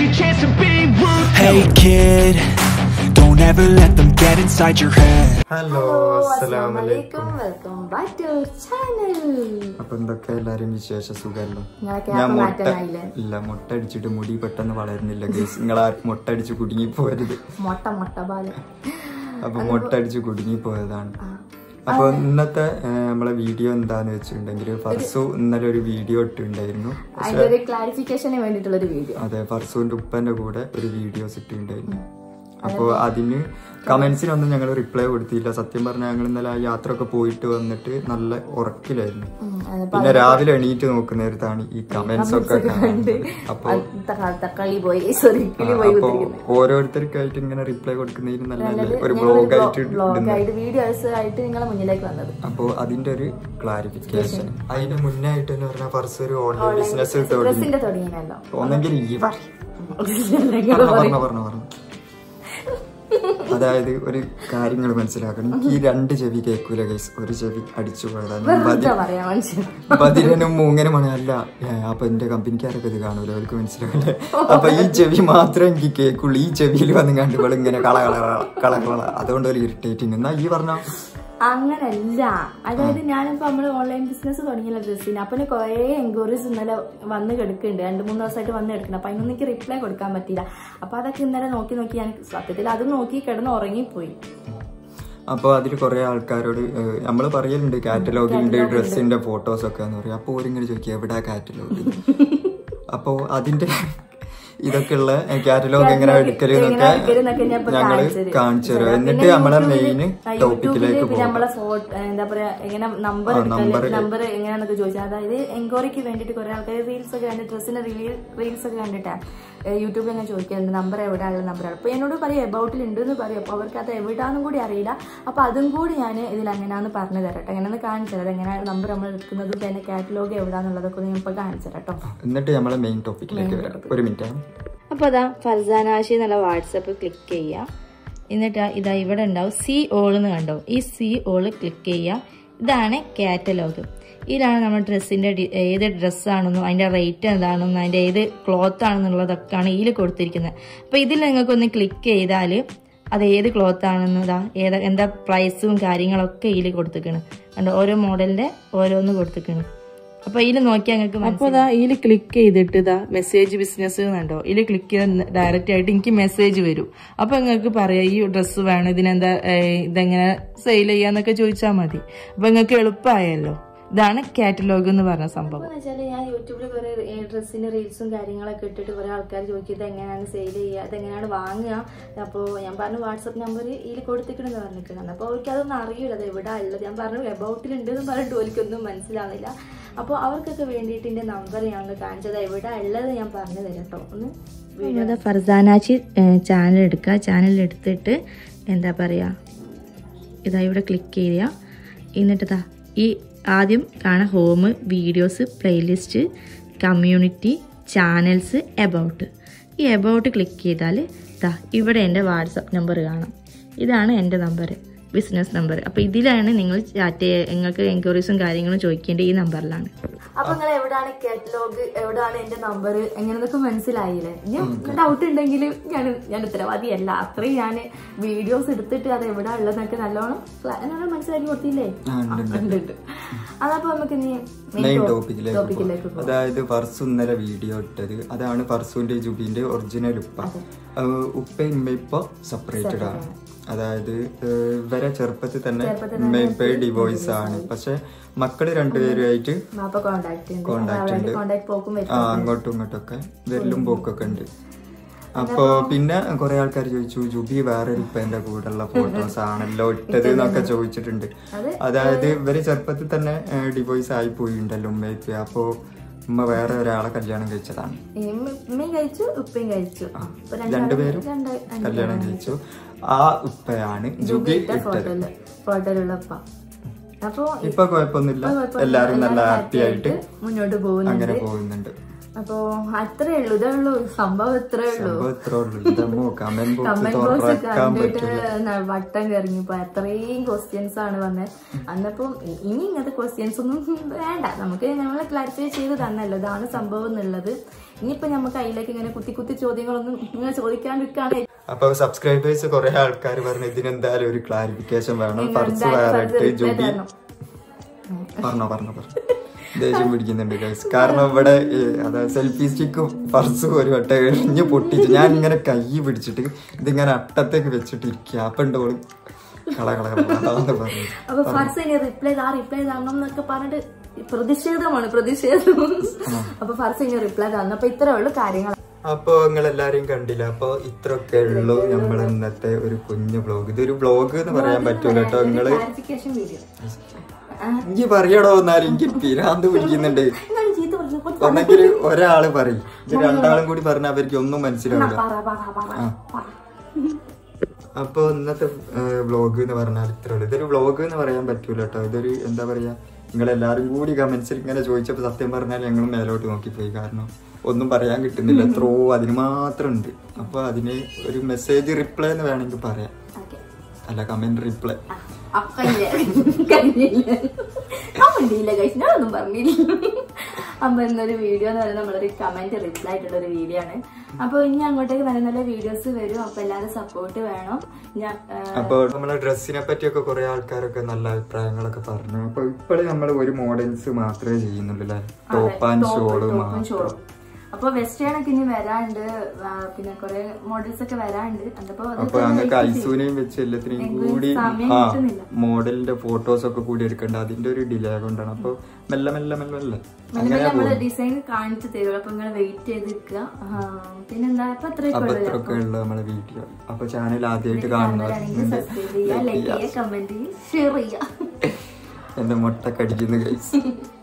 your chance to be ruthless. Hey kid, don't ever let them get inside your head. Hello അസ്സലാമലൈക്കും welcome back to channel അപ്പൊ എന്തൊക്കെ എല്ലാരും വിശേഷ സുഖമല്ലോ നിങ്ങളൊക്കെ ഞാൻ ആപ്പ് മുട്ട മാറ്റാനായില്ലേ ഇല്ല മുട്ട അടിച്ചിട്ട് മുടി പെട്ടെന്ന് വളരുന്നില്ല ഗേസ് നിങ്ങൾ ആ മുട്ട അടിച്ച് കുടുങ്ങി പോയത് മൊട്ട മൊട്ട പാല് അപ്പൊ മുട്ട അടിച്ച് കുടുങ്ങി പോയതാണ് അപ്പൊ ഇന്നത്തെ ഏഹ്, നമ്മളെ വീഡിയോ എന്താന്ന് വെച്ചിട്ടുണ്ടെങ്കിൽ ഫർസു ഇന്നലെ ഒരു വീഡിയോ ഇട്ടിട്ടുണ്ടായിരുന്നു അതിന്റെ ഒരു ക്ലാരിഫിക്കേഷന് വേണ്ടിയിട്ടുള്ള ഒരു വീഡിയോ അതെ ഫർസുവിന്റെ ഉപ്പന്റെ കൂടെ ഒരു വീഡിയോസ് ഇട്ടിട്ടുണ്ടായിരുന്നു അപ്പോൾ അതിന് കമന്റ്സിനൊന്നും ഞങ്ങൾ റിപ്ലൈ കൊടുത്തില്ല സത്യം പറഞ്ഞാൽ ഞങ്ങൾ ഇന്നലെ ആ യാത്ര ഒക്കെ പോയിട്ട് വന്നിട്ട് നല്ല ഉറക്കിലായിരുന്നു പിന്നെ രാവിലെ എണീറ്റ് നോക്കുന്നേരത്താണ് ഈ കമന്റ്സ് ഒക്കെ കാണുന്നത് അപ്പൊ തക്കാളി പോയി സോറി കിളി പോയി അപ്പൊ ഓരോരുത്തർക്കായിട്ട് ഇങ്ങനെ റിപ്ലൈ കൊടുക്കുന്നതിന് നല്ല ഒരു ബ്ലോഗ് ആയിട്ട് ബ്ലോഗ് ഇടുന്നു ആയിട്ട് വീഡിയോസ് ആയിട്ട് നിങ്ങളെ മുന്നിലേക്ക് വന്നത് അപ്പൊ അതിന്റെ ഒരു ക്ലാരിഫിക്കേഷൻ അതിന് മുന്നേ ആയിട്ട് എന്ന് പറഞ്ഞാൽ ഫസ്റ്റ് ഒരു ഓൺലൈൻ ബിസിനസ് തുടങ്ങി ഡ്രസ്സിന്റെ തുടങ്ങിയല്ലോ ഒന്നെങ്കിൽ ഈ പറഞ്ഞോ പറഞ്ഞോ പറഞ്ഞോ പറഞ്ഞോ അതായത് ഒരു കാര്യങ്ങൾ മനസ്സിലാക്കണം എനിക്ക് ഈ രണ്ട് ചെവി കേൾക്കൂല ഗൈസ് ഒരു ചെവി അടിച്ചു പോയതാണ് ഞാൻ ബദി- എന്താ പറയാ മനുഷ്യൻ ബദിരനും മൂങ്ങനുമാണ് അല്ല ഏ, അപ്പൊ എന്റെ കമ്പനിക്കാരൊക്കെ ഇത് കാണൂല അവർക്ക് മനസ്സിലാവില്ലേ അപ്പൊ ഈ ചെവി മാത്രമേ എനിക്ക് കേൾക്കുള്ളൂ ഈ ചെവിയിൽ വന്ന് കണ്ട് ഇവള് ഇങ്ങനെ കള കള കള കള കള അതുകൊണ്ട് ഒരു ഇറിറ്റേറ്റിംഗ് എന്നാ ഈ പറഞ്ഞ അങ്ങനല്ല അതായത് ഞാനിപ്പോ നമ്മള് ഓൺലൈൻ ബിസിനസ് തുടങ്ങിയല്ലോ ഡ്രസ്സിന് അപ്പൊ കുറെ എൻക്വയറീസ് ഇന്നലെ വന്ന് കിടക്കുന്നുണ്ട് രണ്ട് മൂന്ന് ദിവസമായിട്ട് വന്ന് കിടക്കണം അപ്പൊ അതിനൊന്നും എനിക്ക് റിപ്ലൈ കൊടുക്കാൻ പറ്റിയില്ല അപ്പൊ അതൊക്കെ ഇന്നലെ നോക്കി നോക്കി ഞാൻ സത്യത്തിൽ അത് നോക്കി കിടന്ന് ഉറങ്ങിപ്പോയി അപ്പൊ അതിൽ കുറെ ആൾക്കാരോട് നമ്മൾ പറയലുണ്ട് കാറ്റലോഗിന്റെ ഡ്രസ്സിന്റെ ഫോട്ടോസ് ഒക്കെ എന്ന് പറയും അപ്പൊ ഓരിങ്ങനെ ചോദിക്കുക എവിടാ കാറ്റലോഗ് അപ്പൊ അതിന്റെ ഇതൊക്കെ ഉള്ള കാറ്റലോഗ് എങ്ങനെ എടുക്കല് എങ്ങനെ എടുക്കലെന്നൊക്കെ ഞാൻ എന്നൊക്കെ ഇപ്പൊ ഞങ്ങള് കാണിച്ചു തരും. കാണിച്ചു തരും പിന്നെ എന്നിട്ട് നമ്മളെ യൂട്യൂബില് മെയിൻ ആ, ടോപ്പിക്കിലേക്ക് യൂട്യൂബില് പിന്നെ പോകും നമ്മളെ ഫോട്ടോ എന്താ പറയാ എങ്ങനെ നമ്പർ number- നമ്പർ എങ്ങനെയാന്നൊക്കെ ചോദിച്ചാൽ അതായത് എൻക്വയറിക്ക് വേണ്ടിട്ട് കുറെ ആൾക്കാർ റീൽസ് ഒക്കെ കണ്ടിട്ട് ഡ്രസ്സിന്റെ റീൽസ് ഒക്കെ കണ്ടിട്ടാ യൂട്യൂബിൽ ഞാൻ ചോദിക്കലുണ്ട് നമ്പർ എവിടെയുള്ള നമ്പറാണ് അപ്പൊ എന്നോട് പറയാം എബൌട്ടിൽ ഉണ്ട് എന്ന് പറയും അപ്പൊ അവർക്ക് അത് എവിടാന്നും കൂടി അറിയില്ല അപ്പൊ അതും കൂടി ഞാൻ ഇതിൽ എങ്ങനെയാന്ന് പറഞ്ഞു തരട്ടെ എങ്ങനെയാന്ന് കാണിച്ചു തരാം എങ്ങനെയാണ് നമ്പർ നമ്മൾ എടുക്കുന്നതും പിന്നെ കാറ്റലോഗ് എവിടാന്നുള്ളതൊക്കെ ഒന്ന് ഞാൻ ഇപ്പൊ കാണിച്ചു തരാം കേട്ടോ എന്നിട്ട് നമ്മളെ മെയിൻ ടോപ്പിക്കിലേക്ക് വരാം ഒരു മിനിറ്റ് അപ്പോൾ അതാ ഫർസാനാഷി എന്നുള്ള വാട്സപ്പ് ക്ലിക്ക് ചെയ്യുക എന്നിട്ട് ഇതാ ഇവിടെ ഉണ്ടാവും സി ഓൾ എന്ന് കണ്ടോ ഈ സി ഓൾ ക്ലിക്ക് ചെയ്യുക ഇതാണ് കാറ്റലോഗ് ഇതിലാണ് നമ്മൾ ഡ്രസ്സിൻ്റെ ഏത് ഡ്രസ്സാണെന്നും അതിൻ്റെ റേറ്റ് എന്താണെന്നും അതിൻ്റെ ഏത് ക്ലോത്ത് ആണെന്നുള്ളതൊക്കെയാണ് ഇതിൽ കൊടുത്തിരിക്കുന്നത് അപ്പോൾ ഇതിൽ നിങ്ങൾക്കൊന്ന് ക്ലിക്ക് ചെയ്താൽ അത് ഏത് ക്ലോത്ത് ആണെന്നതാ ഏതാ എന്താ പ്രൈസും കാര്യങ്ങളൊക്കെ ഇതിൽ കൊടുത്തിരിക്കണം കണ്ടോ ഓരോ മോഡലിൻ്റെ ഓരോന്ന് കൊടുത്തിരിക്കണം അപ്പോൾ ഇതിൽ നോക്കിയാൽ നിങ്ങൾക്ക് അപ്പൊ ഇതാ ഇതിൽ ക്ലിക്ക് ചെയ്തിട്ട് ഇതാ മെസ്സേജ് ബിസിനസ് കണ്ടോ ഇതിൽ ക്ലിക്ക് ചെയ്ത് ഡയറക്റ്റ് ആയിട്ട് എനിക്ക് മെസ്സേജ് വരും അപ്പൊ നിങ്ങൾക്ക് പറയാം ഈ ഡ്രസ്സ് വേണം ഇതിനെന്താ ഏഹ്, ഇതെങ്ങനെ സെയിൽ ചെയ്യാന്നൊക്കെ ചോദിച്ചാൽ മതി അപ്പൊ നിങ്ങൾക്ക് എളുപ്പമായല്ലോ ഇതാണ് കാറ്റലോഗ് എന്ന് പറഞ്ഞ സംഭവം എന്ന് വെച്ചാല് ഞാൻ യൂട്യൂബിൽ കുറെ ഡ്രസ്സിന്റെ റീൽസും കാര്യങ്ങളൊക്കെ ഇട്ടിട്ട് കുറെ ആൾക്കാർ ചോദിക്കും ഇത് എങ്ങനെയാണ് സെയിൽ ചെയ്യുക ഇത് എങ്ങനെയാണ് വാങ്ങുക അപ്പോൾ ഞാൻ പറഞ്ഞു വാട്സപ്പ് നമ്പർ ഇതിൽ കൊടുത്തിക്കണെന്ന് പറഞ്ഞിരിക്കണം അപ്പോൾ അവർക്ക് അതൊന്നും അറിയില്ല അത് എവിടെ ഉള്ളത് ഞാൻ പറഞ്ഞു എബൌട്ടിൽ ഉണ്ട് എന്ന് പറഞ്ഞിട്ട് അവർക്കൊന്നും മനസ്സിലാവുന്നില്ല അപ്പോൾ അവർക്കൊക്കെ വേണ്ടിയിട്ട് എൻ്റെ നമ്പർ ഞാൻ ഒന്ന് കാണിച്ചത് എവിടെ ഉള്ളത് ഞാൻ പറഞ്ഞു തരാം കേട്ടോ ഒന്ന് വീഡിയോ ഫർസാനാച്ചി ചാനൽ എടുക്കുക ചാനൽ എടുത്തിട്ട് എന്താ പറയുക ഇതാ ഇവിടെ ക്ലിക്ക് ചെയ്യുക എന്നിട്ട് ഇതാ ഈ ആദ്യം കാണാം home videos playlist community channels about ഈ എബൌട്ട് ക്ലിക്ക് ചെയ്താൽ ഇതാ ഇവിടെ എൻ്റെ വാട്സപ്പ് നമ്പർ കാണാം ഇതാണ് എൻ്റെ നമ്പർ ബിസിനസ് നമ്പർ അപ്പോൾ ഇതിലാണ് നിങ്ങൾ ചാറ്റ് നിങ്ങൾക്ക് എൻക്വയറീസും കാര്യങ്ങളും ചോദിക്കേണ്ടത് ഈ നമ്പറിലാണ് അപ്പൊ നിങ്ങൾ എവിടാണ് കാറ്റലോഗ് എവിടാണ് എന്റെ നമ്പർ എങ്ങനെയൊക്കെ മനസ്സിലായില്ലേ ഞാൻ ഡൗട്ട് ഉണ്ടെങ്കിൽ ഞാൻ ഞാൻ ഉത്തരവാദിയല്ല അത്രയും ഞാൻ വീഡിയോസ് എടുത്തിട്ട് അത് എവിടെ ഉള്ളതെന്നൊക്കെ നല്ലോണം ക്ലാ- നല്ലോണം മനസ്സിലാക്കി കൊടുത്തില്ലേ ആ, ഉണ്ട്, ഉണ്ട്. ഉണ്ട്, ഉണ്ട്. അതപ്പോ നമുക്ക് ഇനി മെയിൻ ടോ- ടോപ്പിക്കിലേക്ക് ടോപ്പിക്കിലേക്ക് പോകാം. അതായത് ഫർസു ഇന്നലെ വീഡിയോ ഇട്ടത് അതാണ് ഫർസുവിന്റെ ജുബിന്റെ ഒറിജിനൽ ഉപ്പ ഏഹ് ഉപ്പ ഉമ്മ ഇപ്പൊ സെപ്പറേറ്റഡ് ആണ് അതായത് ഏഹ് ഇവരെ ചെറുപ്പത്തിൽ തന്നെ ഉമ്മ ഇപ്പ ഡിവോഴ്സ് ആണ് പക്ഷെ മക്കള് രണ്ടുപേരുമായിട്ട് മാപ്പ കോണ്ടാക്ട് ഉണ്ട് കോണ്ടാക്ട് ഉണ്ട് കോണ്ടാക്ട് പോക്കും ആ അങ്ങോട്ടും ഇങ്ങോട്ടൊക്കെ വരലും പോക്കൊക്കെ ഉണ്ട് അപ്പോ പിന്നെ കുറെ ആൾക്കാർ ചോദിച്ചു ജുബി വേറൊരു ഉപ്പേന്റെ കൂടെയുള്ള ഫോട്ടോസ് ആണല്ലോ ഇട്ടത് എന്നൊക്കെ ചോദിച്ചിട്ടുണ്ട് അതായത് ഇവര് ചെറുപ്പത്തിൽ തന്നെ ഡിവോഴ്സ് ആയി പോയിണ്ടല്ലോ ഉമ്മയ്ക്ക് അപ്പോ ഉമ്മ വേറെ ഒരാളെ കല്യാണം കഴിച്ചതാണ് ഉമ്മയും കഴിച്ചു ഉപ്പയും കഴിച്ചു അപ്പൊ രണ്ടാളും രണ്ടുപേരും രണ്ട് കല്യാണം കഴിച്ചു ആ ഉപ്പയാണ് ജുബി ഇട്ടത് ഫോട്ടോയില് ഫോട്ടോയിലുള്ള ഉപ്പ അപ്പൊ ഇപ്പൊ കുഴപ്പമൊന്നുമില്ല ഇപ്പൊ കുഴപ്പമൊന്നുമില്ല. എല്ലാരും നല്ല എല്ലാവരും ഹാപ്പി ആയിട്ട് മുന്നോട്ട് പോകുന്നുണ്ട് അങ്ങനെ പോകുന്നുണ്ട് അപ്പോ അത്രേ ഉള്ളൂ ഇതേ ഉള്ളൂ സംഭവം ഇത്രേ ഉള്ളൂ സംഭവം ഇത്രേ ഉള്ളൂ ഇതമ്മോ കമന്റ് ബോക്സ് കമന്റ് ബോക്സ് തുറക്കാൻ കണ്ടിട്ട് പറ്റില്ല ന- വട്ടം കറങ്ങിപ്പോ അത്രയും ക്വസ്റ്റ്യൻസ് ആണ് വന്നത് അന്നപ്പം ഇ- ഇനി ഇങ്ങനത്തെ ക്വസ്റ്റ്യൻസ് ഒന്നും വേണ്ട നമുക്ക് നമ്മളെ ക്ലാരിഫൈ ചെയ്ത് തന്നല്ലോ ഇതാണ് സംഭവം എന്നുള്ളത് ഇനിയിപ്പോ നമുക്ക് അതിലേക്ക് ഇങ്ങനെ കുത്തി കുത്തി ചോദ്യങ്ങളൊന്നും ഇങ്ങനെ ചോദിക്കാണ്ടിരിക്കാണ് അപ്പൊ സബ്സ്ക്രൈബേഴ്സ് കുറെ ആൾക്കാർ പറഞ്ഞു ഇതിനെന്തായാലും ഒരു ക്ലാരിഫിക്കേഷൻ വേണം ഫർസ് വേറിട്ട് ജുബി പറഞ്ഞോ പറഞ്ഞോ പറഞ്ഞു ദേഷ്യം പിടിക്കുന്നുണ്ട് ഗൈസ് കാരണം ഇവിടെ ഏ, അതായത് സെൽഫി സ്റ്റിക്കും ഫർസും ഒരു വട്ടം എഴിഞ്ഞ് പൊട്ടിച്ച് ഞാൻ ഇങ്ങനെ കൈ പിടിച്ചിട്ട് ഇതിങ്ങനെ അട്ടത്തേക്ക് വെച്ചിട്ട് ഇരിക്കുക അപ്പൊ ഉണ്ടോളും കള കള കള കളാന്ന് പറഞ്ഞു അപ്പൊ ഫസ്റ്റ് ഇനി റിപ്ലൈ താ റിപ്ലൈ തരണം എന്നൊക്കെ പറഞ്ഞിട്ട് പ്രതിഷേധമാണ് പ്രതിഷേധം അപ്പൊ ഫസ്റ്റ് ഇനി റിപ്ലൈ തന്നു അപ്പൊ ഇത്രേ ഉള്ളൂ കാര്യങ്ങൾ അപ്പൊ നിങ്ങൾ എല്ലാരെയും കണ്ടില്ല അപ്പൊ ഇത്രയൊക്കെ ഉള്ളൂ നമ്മൾ ഇന്നത്തെ ഒരു കുഞ്ഞു വ്ലോഗ് ഇതൊരു വ്ലോഗ് എന്ന് പറയാൻ പറ്റൂല കേട്ടോ നിങ്ങള് ക്ലാരിഫിക്കേഷൻ വീഡിയോ എനിക്ക് പറയടോ എന്നാലും എനിക്ക് പിരാന്ത് പിടിക്കുന്നുണ്ട് ഞാൻ ചീത്ത പറഞ്ഞു കുറച്ച് ഒന്നെങ്കിൽ ഒരാള് പറയും ഇത് രണ്ടാളും കൂടി പറഞ്ഞ അവർക്ക് ഒന്നും മനസ്സിലാവില്ല പറ പറ പറ പറ അപ്പൊ ഇന്നത്തെ വ്ലോഗ് എന്ന് പറഞ്ഞാൽ ഇത്ര ഉള്ളൂ ഇതൊരു വ്ലോഗ് എന്ന് പറയാൻ പറ്റൂല കേട്ടോ ഇതൊരു എന്താ പറയാ നിങ്ങൾ എല്ലാരും കൂടി കമന്റ്സിൽ ഇങ്ങനെ ചോദിച്ചപ്പോൾ സത്യം പറഞ്ഞാൽ ഞങ്ങൾ മേലോട്ട് നോക്കിപ്പോയി കാരണം ഒന്നും പറയാൻ കിട്ടുന്നില്ല എത്രയോ അതിന് മാത്രം ഉണ്ട് അപ്പൊ അതിന് ഒരു മെസ്സേജ് റിപ്ലൈ എന്ന് വേണമെങ്കിൽ പറയാം ഓക്കെ അല്ല കമന്റ് റിപ്ലൈ അപ്പല്ലേ കഴിഞ്ഞില്ല ആ മിണ്ടിയില്ല കഴിച്ചു ഞാനൊന്നും പറഞ്ഞില്ല അപ്പൊ ഇന്നൊരു വീഡിയോ എന്ന് പറയുന്നത് നമ്മളൊരു കമന്റ് റിപ്ലൈ ആയിട്ടുള്ള ഒരു വീഡിയോ ആണ് അപ്പൊ ഇനി അങ്ങോട്ടേക്ക് നല്ല നല്ല വീഡിയോസ് വരും അപ്പൊ എല്ലാവരും സപ്പോർട്ട് വേണം ഞാൻ ആ, അപ്പൊ നമ്മളെ ഡ്രസ്സിനെ പറ്റിയൊക്കെ കുറെ ആൾക്കാരൊക്കെ നല്ല അഭിപ്രായങ്ങളൊക്കെ പറഞ്ഞു അപ്പൊ ഇപ്പോഴും നമ്മൾ ഒരു മോഡൽസ് മാത്രമേ ചെയ്യുന്നുള്ളൂ അല്ലെ top and top, shawl top ഉം മാത്രം ഷോളും. അപ്പൊ വെസ്റ്റേൺ ഒക്കെ ഇനി വരാണ്ട് ആ, പിന്നെ കുറെ മോഡൽസ് ഒക്കെ വരാണ്ട് അപ്പൊ അപ്പൊ അതൊക്കെ ഞങ്ങൾക്ക് wait ചെയ്യും. ഐസൂനെയും വെച്ച് എല്ലാത്തിനെയും എനിക്ക് കൂടി സമയം ആ കിട്ടുന്നില്ല. മോഡലിന്റെ ഫോട്ടോസ് ഒക്കെ കൂടി എടുക്കണ്ട അതിന്റെ ഒരു ഡിലേ കൊണ്ടാണ് അപ്പൊ മെല്ലെ മെല്ലെ മെല്ലെ മെല്ലെ മെല്ലെ അങ്ങനെ മെല്ലെ നമ്മള് പോകും ഡിസൈൻ കാണിച്ചു തരും അപ്പൊ നിങ്ങൾ വെയിറ്റ് ചെയ്തിരിക്കുക ആ, പിന്നെന്താ അപ്പൊ അത്രയൊക്കെ അപ്പൊ ഉള്ളൂ ഇത്രയൊക്കെ ഉള്ള നമ്മളെ വീഡിയോ അപ്പൊ ചാനൽ ആദ്യമായിട്ട് കാണുന്നവർ സബ്സ്ക്രൈബ് ചെയ്യുക ലൈക്ക് ചെയ്യുക കമന്റ് ചെയ്യുക ഷെയർ ചെയ്യുക എന്റെ മുട്ട കടിക്കുന്ന കൈസ്